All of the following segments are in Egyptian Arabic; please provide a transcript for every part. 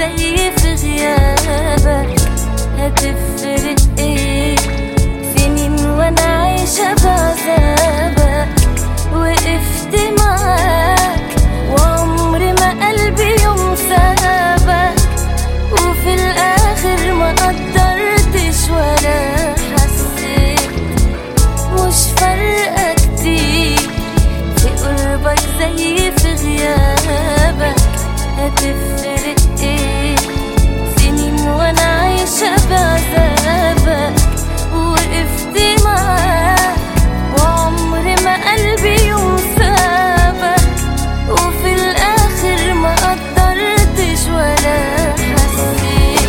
زي في غيابك هتفرق ايه سنين وانا عايشة بعذابك وقفت معاك وعمر ما قلبي يوم سابك وفي الاخر ما قدرتش ولا حسيت مش فارقة كتير في قربك زي في غيابك هتفرق ايه سنين وانا عايشة بعذابك وقفت معاك وعمر ما قلبي يوم سابك وفي الاخر ما قدرتش ولا حسيت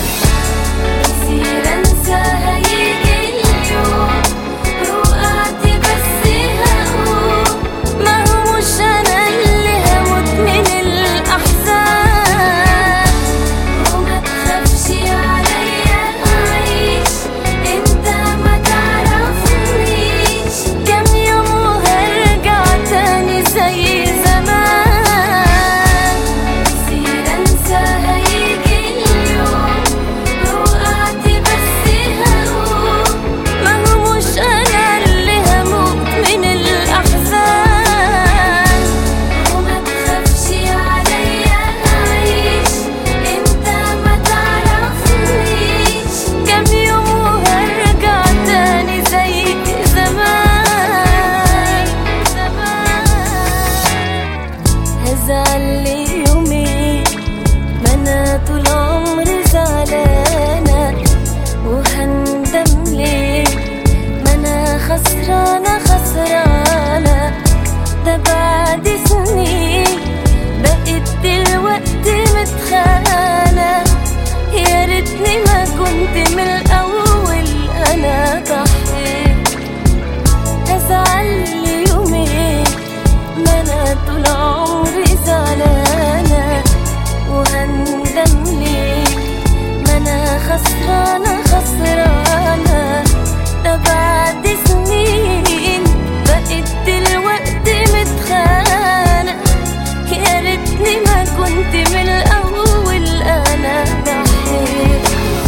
كتير انسى هيجي اليوم وقعت بس هقوم ما هو مش انا اللي هموت من الاحزان وما تخافش عليا اعيش انت ما تعرفنيش كم يوم وهرجع تاني زي زمان كتير انسى هيجي اليوم وقعت بس هقوم ما هو مش انا اللي هموت من الاحزان وما تخافش عليا اعيش انت ما تعرفنيش كم يوم وهرجع تاني زي زمان هزعل لي يومين ما انا طول عمري زعلانه وهندم ليه ما انا خسرانه خسرانه ده بعد سنين بقيت دلوقتي متخانه يا ريتني ما كنت من الاول انا ضحيت هزعل لي يومين ما انا طول عمري زعلانه وهندم ليه ما انا خسرانه خسرانه ده بعد سنين بقيت دلوقتي متخانه يا ريتني ما كنت من الاول انا ضحيت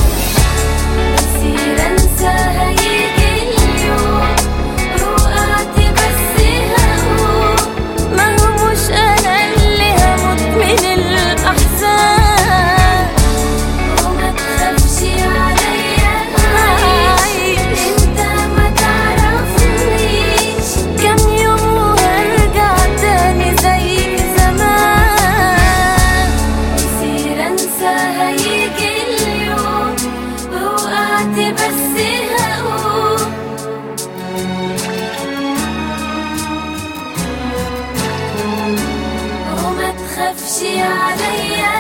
كتير انسى هيجي اليوم وقعت بس هقوم ما هو مش انا اللي هموت من الاحزان وما تخافش عليا اعيش انت ما تعرفنيش كم يوم وهرجع تاني زي زمان كتير انسى هيجي اليوم وقعت بس هقوم وما تخافش عليا